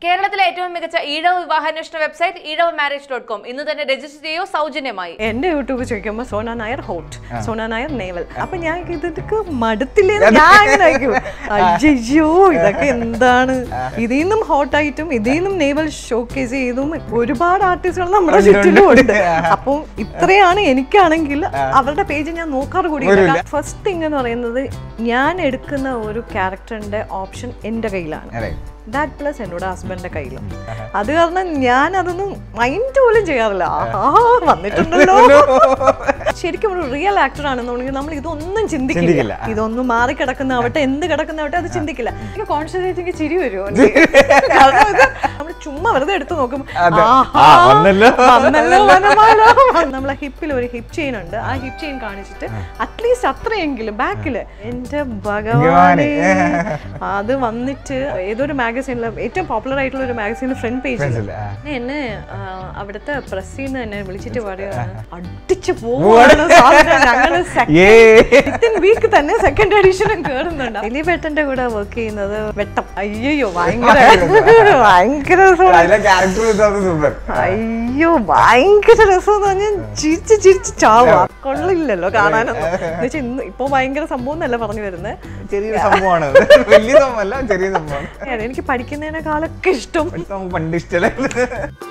കേരളത്തിലെ ഏറ്റവും മികച്ച ഈഴവ വിവാഹാന്വേഷണ website Ezhava marriage dot com ഇന്ന് തന്നെ രജിസ്റ്റർ ചെയ്യൂ സൗജന്യമായി എന്റെ യൂട്യൂബ് ചോദിക്കുമ്പോ സോന നായർ ഹോട്ട് സോന നായർ നേവൽ അപ്പൊ ഞാൻ ഇതൊക്കെ മടുത്തില്ലേ ഞാൻ അങ്ങനെ ആയിരിക്കും. അയ്യയ്യോ ഇതൊക്കെ എന്താണ് ഇതിൽ നിന്നും ഹോട്ടായിട്ടും ഇതിൽ നിന്നും നേവൽ ഷോക്കേസ് ചെയ്തും ഒരുപാട് ആർട്ടിസ്റ്റുകൾ നമ്മുടെ ചുറ്റിലും ഉണ്ട് അപ്പോൾ ഇത്രയാണ് എനിക്കാണെങ്കിൽ അവരുടെ പേജ് ഞാൻ നോക്കാറ് കൂടി ഫസ്റ്റ് തിങ് എന്ന് പറയുന്നത് ഞാൻ എടുക്കുന്ന ഒരു ക്യാരക്ടറിന്റെ ഓപ്ഷൻ എന്റെ കയ്യിലാണ് അതെ ദാറ്റ് പ്ലസ് എന്നോട് ഹസ്ബൻഡിന്റെ കയ്യിലും അത് കാരണം ഞാൻ അതൊന്നും മൈൻഡ് പോലും ചെയ്യാറില്ല ആഹാ വന്നിട്ടുണ്ടല്ലോ ശരിക്കും ഒരു റിയൽ ആക്ടർ ആണെന്നുണ്ടെങ്കിൽ നമ്മൾ ഇതൊന്നും ചിന്തിക്കില്ല ചിന്തിക്കില്ല. ഇതൊന്നും മാറി കിടക്കുന്നവട്ടെ എന്ത് കിടക്കുന്നവട്ടെ അത് ചിന്തിക്കില്ല എനിക്ക് കോൺസെൻട്രേറ്റ് ചിരി വരുമോ കാരണം ഇത് നമ്മൾ ചുമ്മാ വെറുതെ എടുത്ത് നോക്കും അതെ. ആഹാ, ആ, വന്നല്ലോ. വന്നല്ലോ വനമാല നമ്മളെ ഹിപ്പിൽ ഒരു ഹിപ്പ് ചെയിൻ ഉണ്ട് ആ ഹിപ്പ് ചെയിൻ കാണിച്ചിട്ട് അറ്റ്ലീസ്റ്റ് അത്രയെങ്കിലും ബാക്കില് എന്റെ ഭഗവാനെ അത് വന്നിട്ട് ഏതൊരു മാഗസീനിൽ ഏറ്റവും പോപ്പുലർ ആയിട്ടുള്ള ഒരു മാഗസീനിൽ ഫ്രണ്ട് പേജിൽ മനസ്സിലായി. ആ. എന്നെ ആ, അവിടുത്തെ പ്രസ്സിൽ നിന്ന് എന്നെ വിളിച്ചിട്ട് പറയുകയാണ് അടിച്ചു പോവാണ് സാധനം ഞങ്ങള് ഏ വിത്തിൻ വീക്ക് തന്നെ സെക്കൻഡ് എഡിഷനും കേറുന്നുണ്ട് ദിലീപേട്ടന്റെ കൂടെ വർക്ക് ചെയ്യുന്നത് വെട്ടം അയ്യോ ഭയങ്കര ഭയങ്കര രസമാണ് അതിലെ ക്യാരക്ടർ സൂപ്പർ അയ്യോ ഭയങ്കര രസം എന്ന് പറഞ്ഞാൽ ചിരിച്ച് ചിരിച്ച് ചാവാ കൊള്ളില്ലല്ലോ കാണാനൊന്നും എന്നുവെച്ചാൽ ഇന്ന് ഇപ്പൊ ഭയങ്കര സംഭവം എന്നല്ല പറഞ്ഞു വരുന്നത് ചെറിയൊരു സംഭവമാണ് അത്. വലിയ സംഭവമല്ല ചെറിയ സംഭവമാണ് എനിക്ക് പഠിക്കുന്നതിനേക്കാളൊക്കെ ഇഷ്ടം പക്ഷെ നമുക്ക് പണ്ട് ഇഷ്ടമല്ല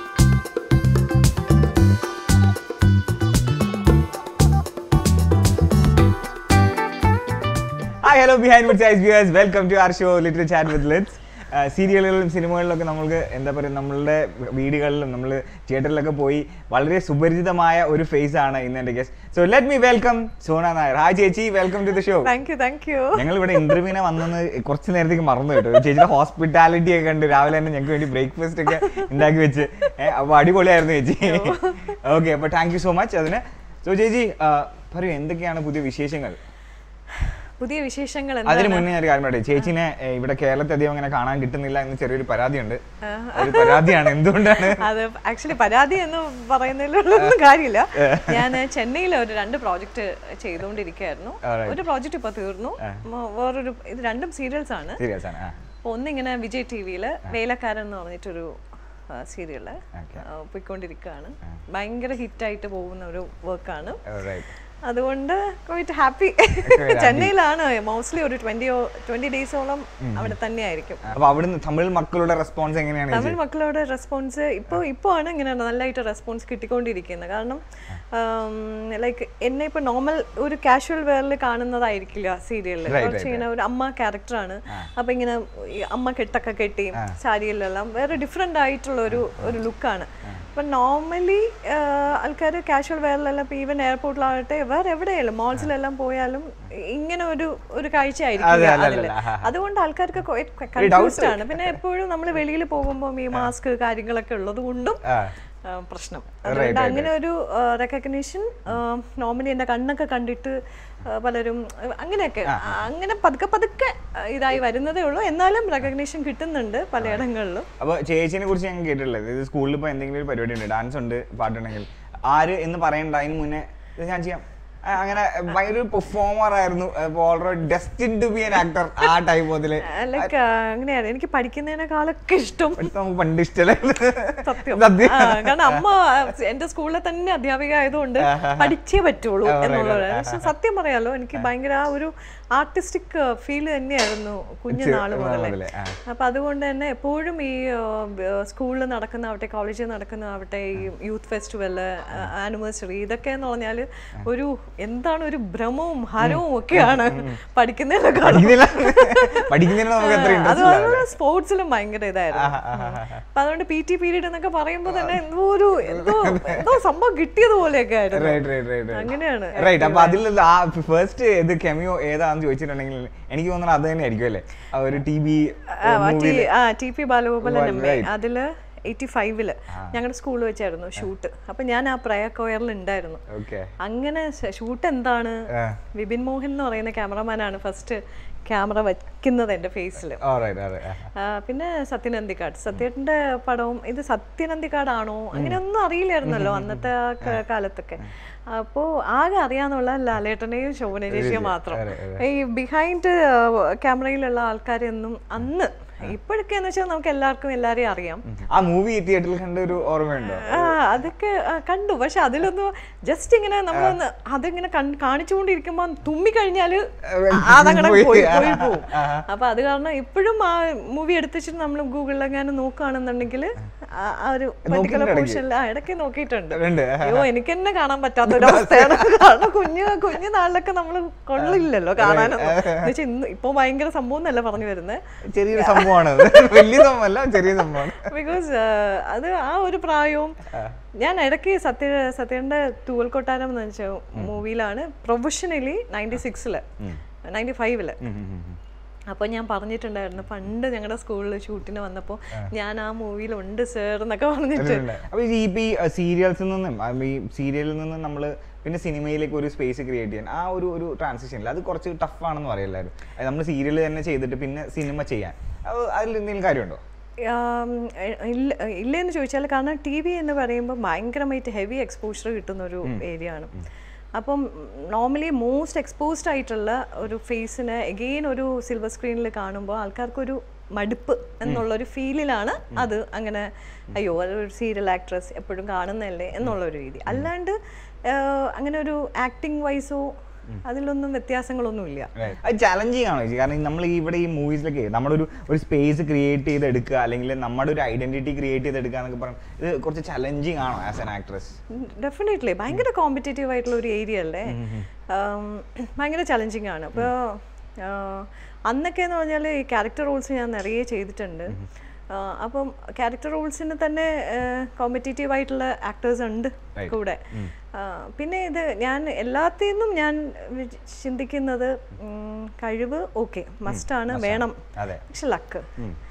hi hello behind with eyes viewers welcome to our show little chat with lits സീരിയലുകളിലും സിനിമകളിലൊക്കെ നമ്മൾക്ക് എന്താ പറയുക നമ്മളുടെ വീടുകളിലും നമ്മൾ തിയേറ്ററിലൊക്കെ പോയി വളരെ സുപരിചിതമായ ഒരു ഫേസ് ആണ് ഇന്ന് എൻ്റെ guest so let me welcome Sona Nair hi ചേച്ചി welcome to the show thank you thank you ഞങ്ങൾ ഇവിടെ ഇന്റർവ്യൂവിനെ വന്നെന്ന് കുറച്ച് നേരത്തേക്ക് മറന്നു കേട്ടോ ചേച്ചിയുടെ ഹോസ്പിറ്റാലിറ്റി ഒക്കെ കണ്ട് രാവിലെ തന്നെ ഞങ്ങൾക്ക് വേണ്ടി ബ്രേക്ക്ഫാസ്റ്റ് ഒക്കെ ഉണ്ടാക്കി വെച്ച് ഏഹ് അപ്പോൾ അടിപൊളിയായിരുന്നു ചേച്ചി ഓക്കെ അപ്പോൾ താങ്ക് യു സോ മച്ച് അതിന് സോ ചേച്ചി ആ, പറയൂ എന്തൊക്കെയാണ് പുതിയ വിശേഷങ്ങൾ പുതിയ വിശേഷങ്ങൾ അതിന് എന്താണ് മുന്നേ ഒരു കാര്യം പറയട്ടെ ചേച്ചിനെ ഏ, ഇവിടെ കേരളത്തിൽ അധികം അങ്ങനെ കാണാൻ കിട്ടുന്നില്ല എന്ന് ചെറിയൊരു പരാതിയുണ്ട് ഒരു പരാതിയാണ് എന്തുകൊണ്ടാണ് അത് ആക്ച്വലി പരാതി എന്ന് പറയുന്നതിലൊന്നും കാര്യമില്ല ഞാൻ ചെന്നൈയിൽ ഒരു രണ്ട് പ്രോജക്റ്റ് ചെയ്തുകൊണ്ടിരിക്കുകയായിരുന്നു Alright. ഒരു പ്രോജക്റ്റ് ഇപ്പൊ തീർന്നു മ- വേറൊരു ഇത് രണ്ടും സീരിയൽസ് ആണ് സീരിയസ് ആണ് ആ അപ്പൊ ഒന്നിങ്ങനെ വിജയ് ടി വിയിൽ വേലക്കാരൻ എന്ന് പറഞ്ഞിട്ടൊരു സീരിയല് Okay. പോയിക്കൊണ്ടിരിക്കുകയാണ് ഭയങ്കര ഹിറ്റായിട്ട് പോകുന്ന ഒരു വർക്കാണ് റൈറ്റ് അതുകൊണ്ട് ക്വൈറ്റ് ഹാപ്പി happy. ചെന്നൈയിലാണ് മോസ്റ്റ്ലി ഒരു ട്വന്റിയോ ട്വന്റി ഡേയ്സോളം അവിടെ തന്നെയായിരിക്കും അപ്പോൾ അവിടുന്ന് തമിഴ് മക്കളുടെ റെസ്പോൺസ് എങ്ങനെയാണ് ചേച്ചി തമിഴ് മക്കളോട് റെസ്പോൺസ് ഇപ്പോൾ ഇപ്പോൾ ആണ് ഇങ്ങനെ നല്ലതായിട്ട് റെസ്പോൺസ് കിട്ടിക്കൊണ്ടിരിക്കുന്നത് കാരണം ലൈക്ക് എന്നെ ഇപ്പോൾ നോർമൽ ഒരു കാഷ്വൽ വെയറിൽ കാണുന്നതായിരിക്കില്ല സീരിയലിൽ Right, കുറച്ച് ഇങ്ങനെ ഒരു അമ്മ ക്യാരക്ടറാണ് അപ്പൊ ഇങ്ങനെ ഈ അമ്മ കെട്ടൊക്കെ കെട്ടി സാരിയിലെല്ലാം വേറെ ഡിഫറെൻ്റ് ആയിട്ടുള്ള ഒരു ഒരു ലുക്കാണ് അപ്പം നോർമലി ആൾക്കാർ കാഷ്വൽ വെയറിലെല്ലാം ഇപ്പോൾ ഈവൻ എയർപോർട്ടിലാകട്ടെ വേറെ എവിടെയായാലും മോൾസിലെല്ലാം പോയാലും ഇങ്ങനെ ഒരു ഒരു കാഴ്ച അതെ, ആയിരിക്കില്ല അല്ല, അതിൽ അല്ല, ആ, അതുകൊണ്ട് ആൾക്കാർക്ക് കൺഫ്യൂസ്ഡ് ആണ് പിന്നെ എപ്പോഴും നമ്മൾ വെളിയിൽ പോകുമ്പോൾ ഈ മാസ്ക് കാര്യങ്ങളൊക്കെ ഉള്ളത് കൊണ്ടും ആ ആ, പ്രശ്നം അതുകൊണ്ട് അങ്ങനെ ഒരു റെക്കഗ്നീഷൻ നോർമലി എൻ്റെ കണ്ണൊക്കെ കണ്ടിട്ട് ആ, പലരും ആ, അങ്ങനെയൊക്കെ ആ, അങ്ങനെ പതുക്കെ പതുക്കെ ആ, ഇതായി വരുന്നതേ ഉള്ളൂ എന്നാലും റെക്കഗ്നീഷൻ കിട്ടുന്നുണ്ട് പലയിടങ്ങളിലും അപ്പോൾ ചേച്ചിനെ കുറിച്ച് ഞാൻ കേട്ടിട്ടുള്ളത് ഇത് സ്കൂളിൽ ഇപ്പോൾ എന്തെങ്കിലും ഒരു പരിപാടി ഉണ്ട് ഡാൻസ് ഉണ്ട് പാട്ടുണ്ടെങ്കിൽ ആര് എന്ന് പറയണ്ട അതിന് മുന്നേ ഇത് ഞാൻ ചെയ്യാം ആ, അങ്ങനെ ഭയങ്കര ഒരു പെർഫോമർ ആയിരുന്നു already destined to be an actor ആ ടൈം മുതൽ ലൈക്ക് അങ്ങനെയാണ് എനിക്ക് പഠിക്കുന്നതിനേക്കാളൊക്കെ ഇഷ്ടം നമുക്ക് പണ്ട് ഇഷ്ടമല്ല സത്യം സത്യം ആ, കാരണം അമ്മ എന്റെ സ്കൂളിലെ തന്നെ അധ്യാപിക ആയതുകൊണ്ട് പഠിച്ചേ പറ്റുള്ളൂ എന്നുള്ളത് പക്ഷെ സത്യം പറയാലോ എനിക്ക് ഭയങ്കര ആ ഒരു ആർട്ടിസ്റ്റിക് ഫീൽ തന്നെയായിരുന്നു കുഞ്ഞുനാള് മുതലേ മുതലേ, ആ. അപ്പൊ അതുകൊണ്ട് തന്നെ എപ്പോഴും ഈ സ്കൂളിൽ നടക്കുന്നതാവട്ടെ കോളേജിൽ നടക്കുന്നതാവട്ടെ ഈ യൂത്ത് ഫെസ്റ്റിവല് ആനിവേഴ്സറി ഇതൊക്കെ എന്ന് പറഞ്ഞാല് ഒരു എന്താണ് ഒരു ഭ്രമവും ഹരവും ഒക്കെയാണ് പഠിക്കുന്നതിനേക്കാൾ പഠിക്കുന്നില്ല പഠിക്കുന്നതിന് നമുക്ക് എത്ര ഇൻട്രസ്റ്റ് അതുപോലെ സ്പോർട്സിലും ഭയങ്കര ഇതായിരുന്നു അപ്പൊ അതുകൊണ്ട് പി ടി പീരീഡ് എന്നൊക്കെ പറയുമ്പോ തന്നെ എന്തോ ഒരു എന്തോ എന്തോ സംഭവം കിട്ടിയതുപോലെയൊക്കെ ആയിരുന്നു റൈറ്റ് റൈറ്റ് റൈറ്റ് അങ്ങനെയാണ് റൈറ്റ് അപ്പൊ അതിൽ ആ ഫസ്റ്റ് ഇത് കെമിയോ ഏതാന്ന് ചോദിച്ചിട്ടുണ്ടെങ്കിൽ എനിക്ക് തോന്നുന്നത് അത് തന്നെ ആയിരിക്കും അല്ലേ ആ ഒരു ടി ബി ആ T P Balagopalan M A അതില് എയ്റ്റി ഫൈവില് ഞങ്ങളുടെ സ്കൂളിൽ വെച്ചായിരുന്നു ഷൂട്ട് അപ്പൊ ഞാൻ ആ പ്രയർ കോയറിൽ ഉണ്ടായിരുന്നു ഓക്കെ അങ്ങനെ ഷൂട്ട് എന്താണ് വിപിൻ മോഹൻ എന്ന് പറയുന്ന ക്യാമറമാനാണ് ഫസ്റ്റ് ക്യാമറ വയ്ക്കുന്നത് എൻ്റെ ഫേസിൽ പിന്നെ സത്യനന്ദിക്കാട് സത്യന്റെ പടവും ഇത് സത്യനന്ദിക്കാടാണോ അങ്ങനെയൊന്നും അറിയില്ലായിരുന്നല്ലോ അന്നത്തെ ആ ക- കാലത്തൊക്കെ അപ്പോ ആകെ അറിയാന്നുള്ള ലാലേട്ടനെയും ശോഭന ചേച്ചിയും മാത്രം ഈ ബിഹൈൻഡ് ക്യാമറയിലുള്ള ആൾക്കാരെയൊന്നും അന്ന് ഇപ്പോഴൊക്കെ എന്ന് വെച്ചാൽ നമുക്ക് എല്ലാവർക്കും എല്ലാരെയും അറിയാം ആ മൂവി തിയേറ്ററിൽ കണ്ട ഒരു ഓർമ്മയുണ്ടോ ആ, അതൊക്കെ ആ, കണ്ടു പക്ഷെ അതിലൊന്നും ജസ്റ്റ് ഇങ്ങനെ നമ്മളൊന്ന് അതിങ്ങനെ കൺ- കാണിച്ചുകൊണ്ടിരിക്കുമ്പോ തുമ്മി കഴിഞ്ഞാല് അതങ്ങനെ പോയി. പോയി പോയി പോവും ആ. അപ്പൊ അത് കാരണം ഇപ്പോഴും ആ മൂവി എടുത്തിട്ട് നമ്മൾ ഗൂഗിളിൽ എങ്ങാനും നോക്കുകയാണെന്നുണ്ടെങ്കിൽ ആ ഒരു പർട്ടിക്കുലർ നോക്കിയിട്ടുണ്ട് ഇടയ്ക്ക്. പോർഷനിൽ ഇടയ്ക്ക് നോക്കിയിട്ടുണ്ട് ഉണ്ട്. അയ്യോ എനിക്ക് തന്നെ കാണാൻ പറ്റാത്ത ഒരു അവസ്ഥയാണ് കാരണം കുഞ്ഞു കുഞ്ഞു നാളിലൊക്കെ നമ്മൾ കൊള്ളില്ലല്ലോ കാണാനൊന്നും എന്നുവെച്ചാൽ ഇന്ന് ഇപ്പൊ ഭയങ്കര സംഭവം എന്നല്ല പറഞ്ഞു വരുന്നത് ചെറിയൊരു സംഭവമാണ് അത് വലിയ സംഭവമല്ല ചെറിയ സംഭവമാണ് ബിക്കോസ് അത് ആ ഒരു പ്രായവും ഞാൻ ഇടയ്ക്ക് സത്യ സത്യന്റെ തൂവൽ കൊട്ടാരം എന്ന് വെച്ച മൂവിയിലാണ് പ്രൊഫഷണലി നയൻറ്റി സിക്സില് നയൻറ്റി ഫൈവില് ഉം, ഉം, ഉം. അപ്പോൾ ഞാൻ പറഞ്ഞിട്ടുണ്ടായിരുന്നു പണ്ട് ഞങ്ങളുടെ സ്കൂളിൽ ഷൂട്ടിന് വന്നപ്പോൾ ഞാൻ ആ മൂവിയിലുണ്ട് സർ എന്നൊക്കെ പറഞ്ഞിട്ട് ഉണ്ട്. അപ്പൊ ഈ ഇപ്പൊ ഈ സീരിയൽസിൽ നിന്നും ആ ഈ സീരിയലിൽ നിന്നും നമ്മൾ പിന്നെ സിനിമയിലേക്ക് ഒരു സ്പേസ് ക്രിയേറ്റ് ചെയ്യാൻ ആ ഒരു ഒരു ട്രാൻസിഷനിൽ അത് കുറച്ച് ടഫ് ആണെന്ന് പറയും എല്ലാവരും നമ്മൾ സീരിയൽ തന്നെ ചെയ്തിട്ട് പിന്നെ സിനിമ ചെയ്യാൻ അത് അതിൽ എന്തെങ്കിലും കാര്യമുണ്ടോ ആം, എ- ഇല്ല ഇല്ലെന്ന് ചോദിച്ചാൽ കാരണം ടി വി എന്ന് പറയുമ്പോൾ ഭയങ്കരമായിട്ട് ഹെവി എക്സ്പോഷർ കിട്ടുന്ന ഒരു ഏരിയ ആണ് അപ്പം നോർമലി മോസ്റ്റ് എക്സ്പോസ്ഡ് ആയിട്ടുള്ള ഒരു ഫേസിനെ എഗെയിൻ ഒരു സിൽവർ സ്ക്രീനിൽ കാണുമ്പോൾ ആൾക്കാർക്കൊരു മടുപ്പ് എന്നുള്ളൊരു ഫീലിലാണ് അത് അങ്ങനെ അയ്യോ അതൊരു സീരിയൽ ആക്ട്രസ് എപ്പോഴും കാണുന്നതല്ലേ എന്നുള്ളൊരു രീതി അല്ലാണ്ട് ആ, അങ്ങനെ ഒരു ആക്ടിങ് വൈസോ അതിലൊന്നും വ്യത്യാസങ്ങളൊന്നുമില്ല അത് ചലഞ്ചിങ് ആണോ ചേച്ചി കാരണം നമ്മൾ ഇവിടെ ഈ മൂവീസിലൊക്കെ നമ്മുടെ ഒരു ഒരു സ്പേസ് ക്രിയേറ്റ് ചെയ്തെടുക്കുക അല്ലെങ്കിൽ നമ്മുടെ ഒരു ഐഡന്റിറ്റി ക്രിയേറ്റ് ചെയ്തെടുക്കുക എന്നൊക്കെ പറയുന്നത് ഇത് കുറച്ച് ചലഞ്ചിങ് ആണോ ആസ് ആൻ ആക്ട്രസ് ഡെഫിനറ്റ്ലി ഭയങ്കര കോമ്പറ്റേറ്റീവ് ആയിട്ടുള്ള ഒരു ഏരിയ അല്ലേ ആം, ഭയങ്കര ചലഞ്ചിങ് ആണ് അപ്പോൾ അന്നൊക്കെ എന്ന് പറഞ്ഞാൽ ഈ ക്യാരക്ടർ റോൾസ് ഞാൻ നിറയെ ചെയ്തിട്ടുണ്ട് ആ, അപ്പം ക്യാരക്ടർ റോൾസിന് തന്നെ കോമ്പറ്റേറ്റീവ് ആയിട്ടുള്ള ആക്ടേഴ്സ് ഉണ്ട് കൂടെ ആ, പിന്നെ ഇത് ഞാൻ എല്ലാത്തിൽ ഞാൻ വി- ചിന്തിക്കുന്നത് ഉം, കഴിവ് ഓക്കെ മസ്റ്റാണ് വേണം അതെ പക്ഷെ ലക്ക്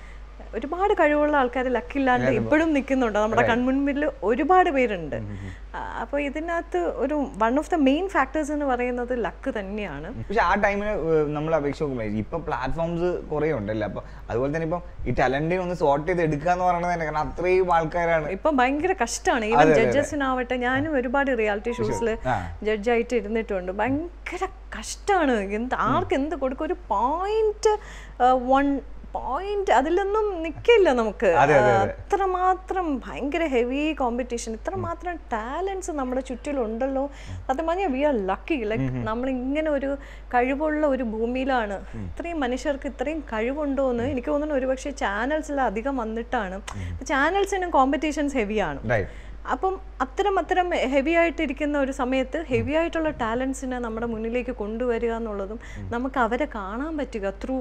ഒരുപാട് കഴിവുള്ള ആൾക്കാർ ലക്കില്ലാണ്ട് ഇപ്പോഴും നിൽക്കുന്നുണ്ട് നമ്മുടെ കൺമുൻപിൽ ഒരുപാട് പേരുണ്ട് അപ്പോൾ ഇതിനകത്ത് ഒരു one of the main factors എന്ന് പറയുന്നത് ലക്ക് തന്നെയാണ് പക്ഷെ ആ ടൈമിന് നമ്മൾ അപേക്ഷിച്ച് നോക്കുമ്പോൾ ഇപ്പൊ പ്ലാറ്റ്ഫോംസ് കുറേ ഉണ്ടല്ലോ അപ്പൊ അതുപോലെ തന്നെ ഇപ്പം ഈ ടാലന്റിനെ ഒന്ന് സോർട്ട് ചെയ്ത് എടുക്കുക എന്ന് പറയുന്നത് തന്നെ കാരണം അത്രയും ആൾക്കാരാണ് ഇപ്പം ഭയങ്കര കഷ്ടമാണ് ഈവൻ ജഡ്ജസിനാവട്ടെ ഞാനും ഒരുപാട് റിയാലിറ്റി ഷോസിൽ ആ. ജഡ്ജായിട്ട് ഇരുന്നിട്ടുണ്ട് ഭയങ്കര കഷ്ടമാണ് എന്ത് ആർക്ക് എന്ത് കൊടുക്കും ഒരു പോയിന്റ് വൺ പോയിന്റ് അതിലൊന്നും നിൽക്കില്ല നമുക്ക് അതെ, അതെ, അതെ. അത്രമാത്രം ഭയങ്കര ഹെവി കോമ്പറ്റീഷൻ ഇത്രമാത്രം ടാലൻസ് നമ്മുടെ ചുറ്റിലുണ്ടല്ലോ സത്യം പറഞ്ഞാൽ വി ആർ ലക്കി ലൈക്ക് നമ്മൾ ഇങ്ങനെ ഒരു കഴിവുള്ള ഒരു ഭൂമിയിലാണ് ഇത്രയും മനുഷ്യർക്ക് ഇത്രയും കഴിവുണ്ടോ എന്ന് എനിക്ക് തോന്നുന്നു ഒരുപക്ഷെ ചാനൽസിൽ അധികം വന്നിട്ടാണ് ചാനൽസിനും കോമ്പറ്റീഷൻസ് ഹെവിയാണ് റൈറ്റ് അപ്പം അത്തരം അത്തരം ഹെവി ആയിട്ടിരിക്കുന്ന ഒരു സമയത്ത് ഹെവി ആയിട്ടുള്ള ടാലൻസിനെ നമ്മുടെ മുന്നിലേക്ക് കൊണ്ടുവരിക എന്നുള്ളതും നമുക്ക് അവരെ കാണാൻ പറ്റുക ത്രൂ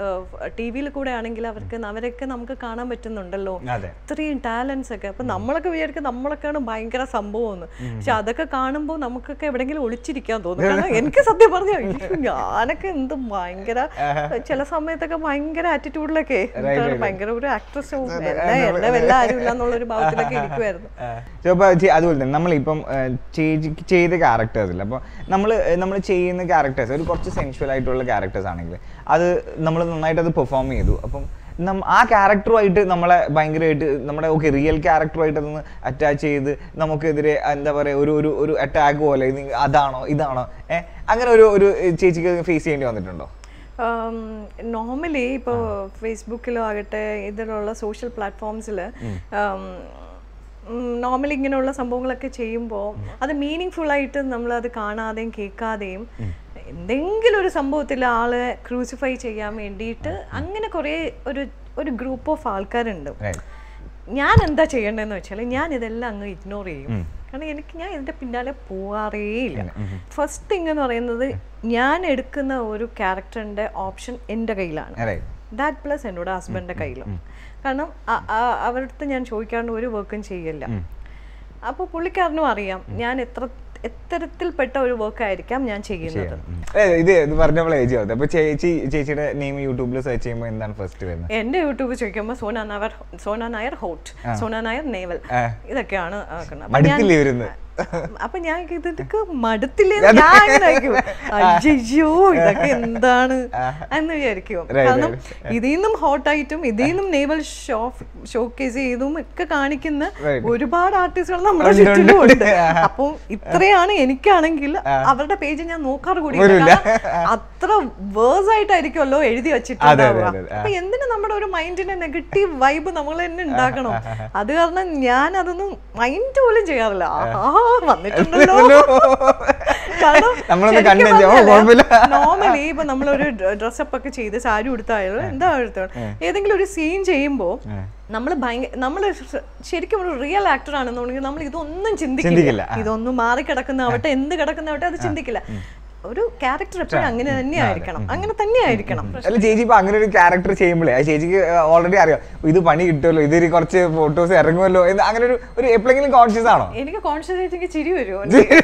ടി വിയിൽ കൂടെ ആണെങ്കിൽ അവർക്ക് അവരൊക്കെ നമുക്ക് കാണാൻ പറ്റുന്നുണ്ടല്ലോ അതെ ഇത്രയും ടാലൻസ് ഒക്കെ അപ്പൊ നമ്മളൊക്കെ വിചാരിക്കും നമ്മളൊക്കെയാണ് ഭയങ്കര സംഭവം പക്ഷെ അതൊക്കെ കാണുമ്പോൾ നമുക്കൊക്കെ എവിടെങ്കിലും ഒളിച്ചിരിക്കാൻ തോന്നും കാരണം എനിക്ക് സത്യം പറഞ്ഞ ഞാനൊക്കെ എന്ത് ഭയങ്കര ചില സമയത്തൊക്കെ ഭയങ്കര ആറ്റിറ്റ്യൂഡിലൊക്കെ ഭയങ്കര ഒരു ആക്ട്രസ് എന്നെ വല്ല ആരുമില്ല എന്നുള്ളൊരു ഭാവത്തിലൊക്കെ ഇരിക്കുമായിരുന്നു ചിലപ്പോൾ അതുപോലെ തന്നെ നമ്മളിപ്പം ചേച്ചി ചെയ്ത ക്യാരക്ടേഴ്സിൽ അപ്പോൾ നമ്മൾ നമ്മൾ ചെയ്യുന്ന ക്യാരക്ടേഴ്സ് ഒരു കുറച്ച് സെൻഷ്വൽ ആയിട്ടുള്ള ക്യാരക്ടേഴ്സ് ആണെങ്കിൽ അത് നമ്മൾ നന്നായിട്ട് അത് പെർഫോം ചെയ്തു അപ്പം നം ആ ക്യാരക്ടറുമായിട്ട് നമ്മളെ ഭയങ്കരമായിട്ട് നമ്മുടെ ഓക്കെ റിയൽ ക്യാരക്ടറുമായിട്ട് അതൊന്ന് അറ്റാച്ച് ചെയ്ത് നമുക്കെതിരെ എന്താ പറയുക ഒരു ഒരു ഒരു അറ്റാക്ക് പോലെ ഇത് അതാണോ ഇതാണോ ഏഹ് അങ്ങനെ ഒരു ഒരു ചേച്ചിക്ക് ഫേസ് ചെയ്യേണ്ടി വന്നിട്ടുണ്ടോ നോർമലി ഇപ്പോൾ ഫേസ്ബുക്കിലോ ആകട്ടെ ഇതിലുള്ള സോഷ്യൽ പ്ലാറ്റ്ഫോംസിൽ നോർമലി ഇങ്ങനെയുള്ള സംഭവങ്ങളൊക്കെ ചെയ്യുമ്പോൾ അത് മീനിങ് ഫുൾ ആയിട്ട് നമ്മൾ അത് കാണാതെയും കേൾക്കാതെയും എന്തെങ്കിലും ഒരു സംഭവത്തിൽ ആളെ ക്രൂസിഫൈ ചെയ്യാൻ വേണ്ടിയിട്ട് അങ്ങനെ കുറേ ഒരു ഒരു ഗ്രൂപ്പ് ഓഫ് ആൾക്കാരുണ്ട് Right. ഞാൻ എന്താ ചെയ്യേണ്ടതെന്ന് വെച്ചാൽ ഞാൻ ഇതെല്ലാം അങ്ങ് ഇഗ്നോർ ചെയ്യും കാരണം എനിക്ക് ഞാൻ ഇതിന്റെ പിന്നാലെ പോവാറേ ഇല്ല ഫസ്റ്റ് തിങ് എന്ന് പറയുന്നത് ഞാൻ എടുക്കുന്ന ഒരു ക്യാരക്ടറിന്റെ ഓപ്ഷൻ എൻ്റെ കയ്യിലാണ് Right. ദാറ്റ് പ്ലസ് എന്നോട് ഹസ്ബൻഡിന്റെ കയ്യിലും കാരണം അ- അ- അവരുടെ ഞാൻ ചോദിക്കാണ്ട് ഒരു വർക്കും ചെയ്യില്ല അപ്പോൾ പുള്ളിക്കാരനും അറിയാം ഞാൻ എത്ര എത്തരത്തിൽപ്പെട്ട ഒരു വർക്ക് ആയിരിക്കാം ഞാൻ ചെയ്യുന്നത് ഏ, ഇത് ഇത് പറഞ്ഞപ്പോൾ ഏജ് ആവത്തെ അപ്പൊ ചേച്ചി ചേച്ചിയുടെ നെയിം യൂട്യൂബിൽ സെർച്ച് ചെയ്യുമ്പോൾ എന്താണ് ഫസ്റ്റ് വരുന്നത് എന്റെ യൂട്യൂബ് ചോദിക്കുമ്പോൾ സോന നായർ സോന നായർ ഹോട്ട് സോന നായർ നേവൽ ആ. ഇതൊക്കെയാണ് ആക്കുന്നത്. അപ്പൊ ഞാൻ- മടുത്തില്ലേ വരുന്നത് അപ്പൊ ഞാൻ ഇതൊക്കെ മടുത്തില്ലേ ഞാൻ ഇങ്ങനെ ആയിരിക്കും. അയ്യയ്യോ ഇതൊക്കെ എന്താണ് എന്ന് വിചാരിക്കും Right, കാരണം right. ഇതിൽ നിന്നും ഹോട്ടായിട്ടും ഇതിൽ നിന്നും നേവൽ ഷോ ഷോക്കേസ് ചെയ്തും ഒക്കെ കാണിക്കുന്ന Right. ഒരുപാട് ആർട്ടിസ്റ്റുകൾ നമ്മുടെ ഉണ്ട്, ഉണ്ട്, ചുറ്റിലും ഉണ്ട് ഉണ്ട്. ആ. അപ്പം ഇത്രയാണ് എനിക്കാണെങ്കിൽ അവരുടെ പേജ് ഞാൻ നോക്കാറ് കൂടി വരില്ല. അത്ര വേഴ്സ് ആയിട്ടായിരിക്കുമല്ലോ എഴുതി അതെ, വെച്ചിട്ടുണ്ടാവുക അതെ, അതെ. അപ്പൊ എന്തിനു നമ്മുടെ ഒരു മൈൻഡിന് നെഗറ്റീവ് വൈബ് നമ്മൾ തന്നെ ഉണ്ടാക്കണം അത് കാരണം ഞാൻ അതൊന്നും മൈൻഡ് പോലും ചെയ്യാറില്ല ആഹാ വന്നിട്ടുണ്ടല്ലോ കാരണം നമ്മളൊന്ന് കണ്ടു കഴിഞ്ഞാ, ഓ, കുഴപ്പമില്ല. നോർമലി ഇപ്പൊ നമ്മളൊരു ഡ്രസ്സപ്പ് ഒക്കെ ചെയ്ത് സാരി ഉടുത്തായാലും എന്താ എടുത്തോളും ഏതെങ്കിലും ഒരു സീൻ ചെയ്യുമ്പോ നമ്മൾ ഭയങ്കര നമ്മൾ ശരിക്കും ഒരു റിയൽ ആക്ടർ ആണെന്നുണ്ടെങ്കിൽ നമ്മൾ ഇതൊന്നും ചിന്തിക്കില്ല. ചിന്തിക്കില്ല ആ. ഇതൊന്നും മാറി കിടക്കുന്നതാവട്ടെ എന്ത് കിടക്കുന്നതാവട്ടെ അത് ചിന്തിക്കില്ല ഒരു ക്യാരക്ടർ എപ്പോഴും അങ്ങനെ തന്നെ ആയിരിക്കണം അങ്ങനെ തന്നെ ആയിരിക്കണം അല്ല ചേച്ചി ഇപ്പൊ അങ്ങനെ ഒരു ക്യാരക്ടർ ചെയ്യുമ്പോഴേ ആ ചേച്ചിക്ക് ഓൾറെഡി അറിയാം ഇത് പണി കിട്ടുമല്ലോ ഇതിൽ കുറച്ച് ഫോട്ടോസ് ഇറങ്ങുമല്ലോ എന്ന് അങ്ങനെ ഒരു ഒരു എപ്പോഴെങ്കിലും കോൺഷ്യസ് ആണോ എനിക്ക് കോൺഷ്യസ് ആയിട്ട് എനിക്ക് ചിരി വരുമോ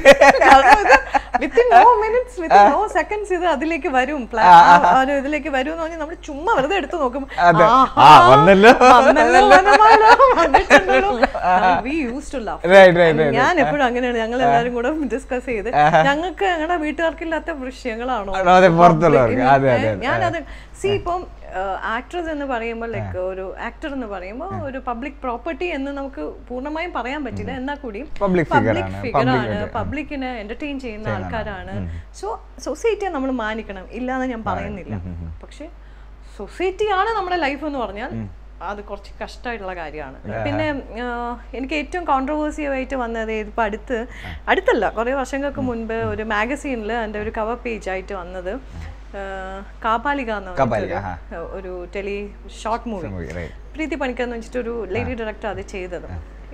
within no minutes within no seconds ഇത് അതിലേക്ക് വരും പ്ലാ- ആ ഒരു ഇതിലേക്ക് വരും എന്ന് പറഞ്ഞാൽ നമ്മൾ ചുമ്മാ വെറുതെ എടുത്ത് നോക്കും അതെ. ആഹാ, ആ, വന്നല്ലോ. വന്നല്ലോ വനമാല, വന്നിട്ടുണ്ടല്ലോ. We used to laugh. Right, right, right, ഞാൻ എപ്പോഴും അങ്ങനെയാണ് ഞങ്ങൾ എല്ലാവരും കൂടെ ഡിസ്കസ് ചെയ്ത് ഞങ്ങൾക്ക് ഞങ്ങളുടെ വീട്ടുകാർക്കില്ലാത്ത വിഷയങ്ങളാണോ ആണോ, അതെ, പുറത്തുള്ളവർക്ക്. public- അതെ, അതെ, അതെ. ഞാനത് സി ഇപ്പം ആക്ട്രസ് എന്ന് പറയുമ്പോൾ ലൈക്ക് ഒരു ആക്ടർ എന്ന് പറയുമ്പോൾ ഒരു പബ്ലിക് പ്രോപ്പർട്ടി എന്ന് നമുക്ക് പൂർണ്ണമായും പറയാൻ പറ്റില്ല എന്നാൽ കൂടിയും Public figure പബ്ലിക് ആണ്, ഫിഗർ public ആണ് ആയിട്ട്. പബ്ലിക്കിനെ എന്റർടൈൻ ചെയ്യുന്ന ആൾക്കാരാണ് സോ സൊസൈറ്റിയെ നമ്മൾ മാനിക്കണം ഇല്ലാന്ന് ഞാൻ പറയുന്നില്ല പക്ഷെ സൊസൈറ്റി ആണ് നമ്മുടെ ലൈഫ് എന്ന് പറഞ്ഞാൽ അത് കുറച്ച് കഷ്ടമായിട്ടുള്ള കാര്യമാണ് പിന്നെ ആ, എനിക്ക് ഏറ്റവും കോൺട്രവേഴ്സി ആയിട്ട് വന്നത് ഇപ്പൊ അടുത്ത് അടുത്തല്ല കുറേ വർഷങ്ങൾക്ക് മുൻപ് ഒരു മാഗസീനിൽ എൻ്റെ ഒരു കവർ പേജ് ആയിട്ട് വന്നത് ആ, കാപാലിക എന്ന് കാപാലിക, പറഞ്ഞിട്ടൊരു, ഒരു tele short movie Movie, right. Preethi Panicker എന്ന് വെച്ചിട്ട് ഒരു ലേഡി ഡയറക്ടർ അത് ചെയ്തത്